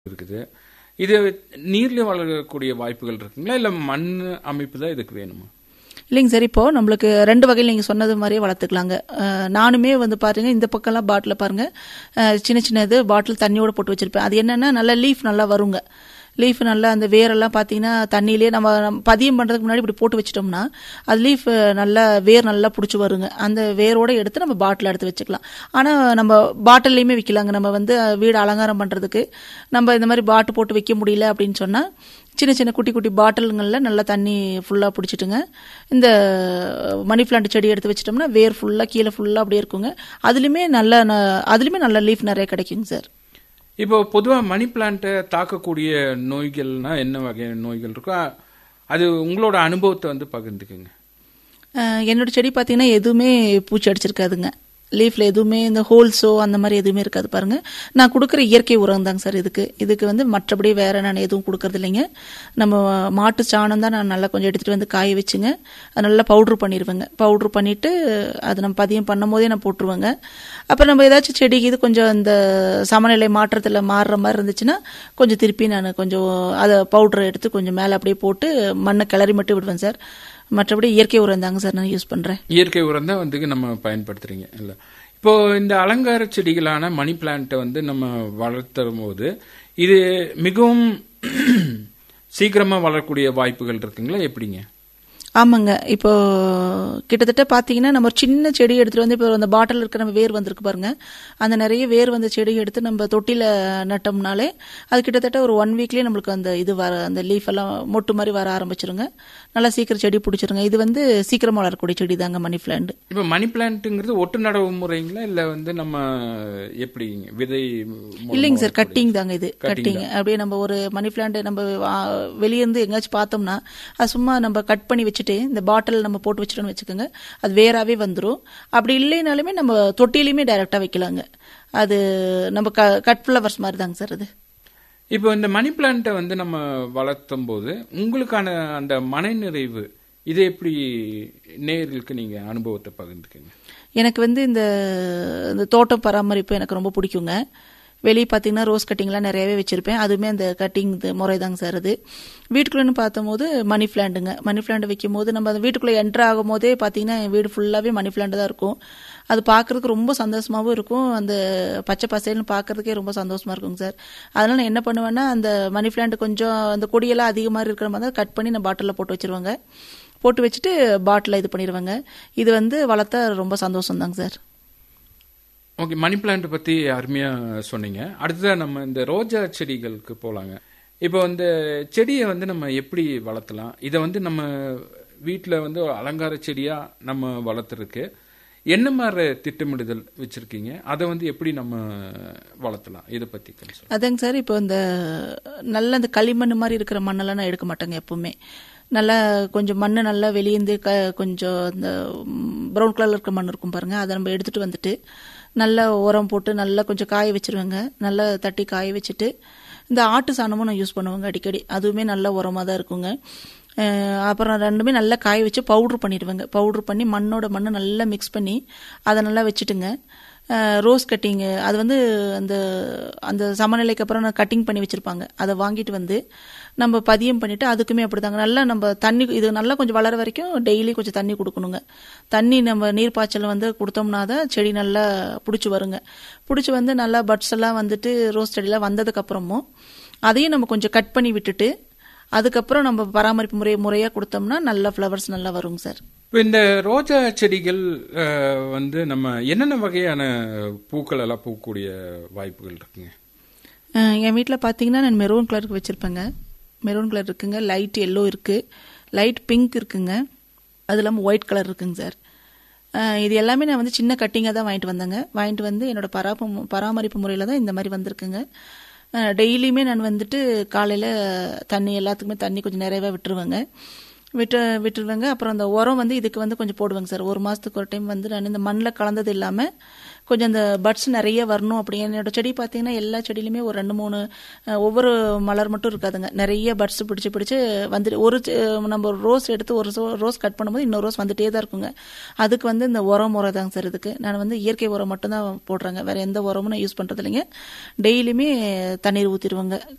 இருக்குது இது நீர்ல வளரக்கூடிய வாய்ப்புகள் இருக்குங்களா இல்ல மண் அமைப்பு தான் இதுக்கு வேணுமா இல்லைங்க சார் இப்போ நம்மளுக்கு ரெண்டு வகையில் நீங்கள் சொன்னது மாதிரியே வளர்த்துக்கலாங்க அஹ், நானுமே வந்து பாருங்க இந்த பக்கம்லாம் பாட்டில் பாருங்க அஹ், சின்ன சின்ன இது பாட்டில் தண்ணியோட போட்டு வச்சிருப்பேன் அது என்னன்னா நல்லா லீஃப் நல்லா வருங்க லீஃப் நல்லா அந்த வேரெல்லாம் பார்த்தீங்கன்னா தண்ணியிலே நம்ம நம்ம பதியம் பண்ணுறதுக்கு முன்னாடி இப்படி போட்டு வச்சிட்டோம்னா அது லீஃப் நல்லா வேர் நல்லா பிடிச்சி வருங்க அந்த வேரோட எடுத்து நம்ம பாட்டில் எடுத்து வச்சுக்கலாம் ஆனால் நம்ம பாட்டில்லையுமே விற்கலாங்க நம்ம வந்து அஹ், வீடு அலங்காரம் பண்ணுறதுக்கு நம்ம இந்த மாதிரி பாட்டு போட்டு வைக்க முடியல அப்படின்னு சொன்னால் சின்ன சின்ன குட்டி குட்டி பாட்டிலுங்களில் நல்லா தண்ணி ஃபுல்லாக பிடிச்சிட்டுங்க இந்த மணி பிளான்ட் செடி எடுத்து வச்சிட்டோம்னா வேர் ஃபுல்லாக கீழே ஃபுல்லாக அப்படியே இருக்குங்க அதுலேயுமே நல்ல ந- அதுலேயுமே நல்ல லீஃப் நிறைய கிடைக்குங்க சார் இப்போ பொதுவா மணி பிளான்ட்டை தாக்கக்கூடிய நோய்கள்னா என்ன வகை நோய்கள் இருக்கோ அது உங்களோட அனுபவத்தை வந்து பகிர்ந்துக்குங்க அஹ், என்னோட செடி பார்த்தீங்கன்னா எதுவுமே பூச்சி அடிச்சிருக்காதுங்க லீஃப்ல எதுவுமே இந்த ஹோல்ஸோ அந்த மாதிரி எதுவுமே இருக்காது பாருங்க நான் கொடுக்குற இயற்கை உரம் தாங்க சார் இதுக்கு இதுக்கு வந்து மற்றபடி வேற நான் எதுவும் கொடுக்கறது இல்லைங்க நம்ம மாட்டு சாணம் தான் நான் நல்லா கொஞ்சம் எடுத்துட்டு வந்து காய வச்சுங்க அது நல்லா பவுட்ரு பண்ணிடுவேங்க பவுட்ரு பண்ணிட்டு அது நம்ம பதியம் பண்ணும் போதே நான் போட்டுருவேங்க அப்புறம் நம்ம ஏதாச்சும் செடிக்கு இது கொஞ்சம் இந்த சமநிலை மாற்றத்தில் மாறுற மாதிரி இருந்துச்சுன்னா கொஞ்சம் திருப்பி நான் கொஞ்சம் அதை பவுடரை எடுத்து கொஞ்சம் மேலே அப்படியே போட்டு மண்ணை கிளறி மட்டும் விடுவேன் சார் மற்றபடி இயற்கை உரம் தாங்க சார் நான் யூஸ் பண்ணுறேன் இயற்கை உரம் தான் வந்து நம்ம பயன்படுத்துறீங்க இல்ல இப்போ இந்த அலங்கார செடிகளான மணி பிளான்ட்டை வந்து நம்ம வளர்த்தும் போது இது மிகவும் சீக்கிரமா வளரக்கூடிய வாய்ப்புகள் இருக்குங்களா எப்படிங்க ஆமாங்க இப்போ கிட்டத்தட்ட பார்த்தீங்கன்னா நம்ம ஒரு சின்ன செடி எடுத்துட்டு வந்து இப்போ அந்த பாட்டில் இருக்கிற நம்ம வேர் வந்திருக்கு பாருங்க அந்த நிறைய வேர் வந்த செடி எடுத்து நம்ம தொட்டியில் நட்டோம்னாலே அது கிட்டத்தட்ட ஒரு ஒன் வீக்லேயே நம்மளுக்கு அந்த இது வர அந்த லீஃப் எல்லாம் மொட்டு மாதிரி வர ஆரம்பிச்சிருங்க நல்லா சீக்கிரம் செடி பிடிச்சிருங்க இது வந்து சீக்கிரமாக வளரக்கூடிய செடி தாங்க மணி பிளான்ட் இப்போ மணி பிளான்ட்டுங்கிறது ஒட்டு நடவு முறைங்களா இல்ல வந்து நம்ம எப்படிங்க விதை மூலமா இல்லைங்க சார் வரக்கூடிய- கட்டிங் தாங்க இது கட்டிங் அப்படியே நம்ம ஒரு மணி பிளான்ட் நம்ம வா- வெளிய இருந்து எங்கேயாச்சும் பார்த்தோம்னா அது சும்மா நம்ம கட் பண்ணி வச்சுட்டு இந்த பாட்டில் நம்ம போட்டு வச்சுட்டோம்னு வச்சுக்கோங்க அது வேறாவே வந்துடும் அப்படி இல்லைனாலுமே நம்ம தொட்டிலையுமே டைரக்டா வைக்கலாங்க அது நம்ம க கட் ஃப்ளவர்ஸ் மாதிரி தாங்க சார் அது இப்போ இந்த மணி பிளான்ட்டை வந்து நம்ம வளர்த்தும் போது உங்களுக்கான அந்த மனநிறைவு இது எப்படி நேர்களுக்கு நீங்க அனுபவத்தை பகிர்ந்துக்கங்க எனக்கு வந்து இந்த இந்த தோட்டம் பராமரிப்பு எனக்கு ரொம்ப பிடிக்குங்க வெளியே பார்த்தீங்கன்னா ரோஸ் கட்டிங்லாம் நிறையவே வச்சுருப்பேன் அதுவுமே அந்த கட்டிங் முறை தாங்க சார் அது வீட்டுக்குள்ளேன்னு பார்த்தம்போது மணி பிளான்ட்டுங்க மணி பிளான்ட் வைக்கும் போது நம்ம அந்த வீட்டுக்குள்ளே என்ட்ரு ஆகும் போதே பார்த்தீங்கன்னா என் வீடு ஃபுல்லாகவே மணி பிளான்ட் தான் இருக்கும் அது பார்க்கறதுக்கு ரொம்ப சந்தோஷமாகவும் இருக்கும் அந்த பச்சை பசேல்னு பார்க்கறதுக்கே ரொம்ப சந்தோஷமா இருக்குங்க சார் அதனால நான் என்ன பண்ணுவேன்னா அந்த மணி பிளான்ட் கொஞ்சம் அந்த கொடியெல்லாம் அதிகமாக இருக்கிற மாதிரி தான் கட் பண்ணி நான் பாட்டிலில் போட்டு வச்சிருவேங்க போட்டு வச்சுட்டு பாட்டிலில் இது பண்ணிடுவேங்க இது வந்து வளர்த்தா ரொம்ப சந்தோஷம் தாங்க சார் ஓகே மணி பிளான்ட் பத்தி அருமையா சொன்னீங்க அடுத்ததா நம்ம இந்த ரோஜா செடிகளுக்கு போலாங்க இப்போ இந்த செடியை வந்து நம்ம எப்படி வளர்த்தலாம் இதை வந்து நம்ம வீட்டில் வந்து ஒரு அலங்கார செடியா நம்ம வளர்த்துருக்கு என்ன மாதிரி திட்டமிடுதல் வச்சிருக்கீங்க அதை வந்து எப்படி நம்ம வளர்த்தலாம் இதை பத்தி கொஞ்சம் சொல்லுங்க. அதாங்க சார் இப்போ இந்த நல்ல இந்த களிமண் மாதிரி இருக்கிற மண்ணெல்லாம் நான் எடுக்க மாட்டேங்க எப்பவுமே நல்லா கொஞ்சம் மண் நல்லா வெளியேந்து க கொஞ்சம் இந்த ப்ரௌன் கலர்ல இருக்கிற மண் இருக்கும் பாருங்க அதை நம்ம எடுத்துட்டு வந்துட்டு நல்லா உரம் போட்டு நல்லா கொஞ்சம் காய வச்சிருவேங்க நல்லா தட்டி காய வச்சுட்டு இந்த ஆட்டு சாணமும் நான் யூஸ் பண்ணுவேங்க அடிக்கடி அதுவுமே நல்ல உரமாக தான் இருக்குங்க அஹ் அப்புறம் ரெண்டுமே நல்லா காய வச்சு பவுட்ரு பண்ணிடுவேங்க பவுட்ரு பண்ணி மண்ணோட மண்ணை நல்லா மிக்ஸ் பண்ணி அதை நல்லா வச்சுட்டுங்க ரோஸ் கட்டிங்கு அது வந்து அந்த அந்த சமநிலைக்கு அப்புறம் நான் கட்டிங் பண்ணி வச்சிருப்பாங்க அதை வாங்கிட்டு வந்து நம்ம பதியம் பண்ணிட்டு அதுக்குமே அப்படிதாங்க நல்லா நம்ம தண்ணி இது நல்லா கொஞ்சம் வளர வரைக்கும் டெய்லி கொஞ்சம் தண்ணி கொடுக்கணுங்க தண்ணி நம்ம நீர் பாய்ச்சல் வந்து கொடுத்தோம்னா தான் செடி நல்லா பிடிச்சி வருங்க பிடிச்சி வந்து நல்லா பட்ஸ் எல்லாம் வந்துட்டு ரோஸ் செடியெல்லாம் வந்ததுக்கு அப்புறமும் அதையும் நம்ம கொஞ்சம் கட் பண்ணி விட்டுட்டு அதுக்கப்புறம் நம்ம பராமரிப்பு முறை முறையாக கொடுத்தோம்னா நல்ல ஃப்ளவர்ஸ் நல்லா வருங்க சார் இப்போ இந்த ரோஜா செடிகள் அஹ், வந்து நம்ம என்னென்ன வகையான பூக்கள் எல்லாம் பூக்கக்கூடிய வாய்ப்புகள் இருக்குங்க அஹ் என் வீட்டில் பார்த்தீங்கன்னா நான் மெரூன் கலருக்கு வச்சுருப்பேங்க மெரூன் கலர் இருக்குங்க லைட் எல்லோ இருக்குது லைட் பிங்க் இருக்குங்க அது இல்லாமல் ஒயிட் கலர் இருக்குங்க சார் அஹ் இது எல்லாமே நான் வந்து சின்ன கட்டிங்காக தான் வாங்கிட்டு வந்தேங்க வாங்கிட்டு வந்து என்னோட பராப்பு பராமரிப்பு முறையில் தான் இந்த மாதிரி வந்திருக்குங்க அஹ் டெய்லியுமே நான் வந்துட்டு காலையில் தண்ணி எல்லாத்துக்குமே தண்ணி கொஞ்சம் நிறையவே விட்டுருவேங்க விட்டு விட்டுருவேங்க அப்புறம் அந்த உரம் வந்து இதுக்கு வந்து கொஞ்சம் போடுவேங்க சார் ஒரு மாதத்துக்கு ஒரு டைம் வந்து நான் இந்த மண்ணில் கலந்தது இல்லாமல் கொஞ்சம் அந்த பட்ஸ் நிறைய வரணும் அப்படி என்னோட செடி பார்த்தீங்கன்னா எல்லா செடியிலுமே ஒரு ரெண்டு மூணு அஹ், ஒவ்வொரு மலர் மட்டும் இருக்காதுங்க நிறைய பட்ஸ் பிடிச்சி பிடிச்சி வந்துட்டு ஒரு செ- நம்ம ஒரு ரோஸ் எடுத்து ஒரு ரோஸ் கட் பண்ணும்போது இன்னொரு ரோஸ் வந்துட்டே தான் இருக்குங்க அதுக்கு வந்து இந்த உரம் முறை தாங்க சார் இதுக்கு நான் வந்து இயற்கை உரம் மட்டும் தான் போடுறேங்க வேற எந்த உரமும் நான் யூஸ் பண்ணுறது இல்லைங்க டெய்லியுமே தண்ணீர் ஊற்றிடுவேங்க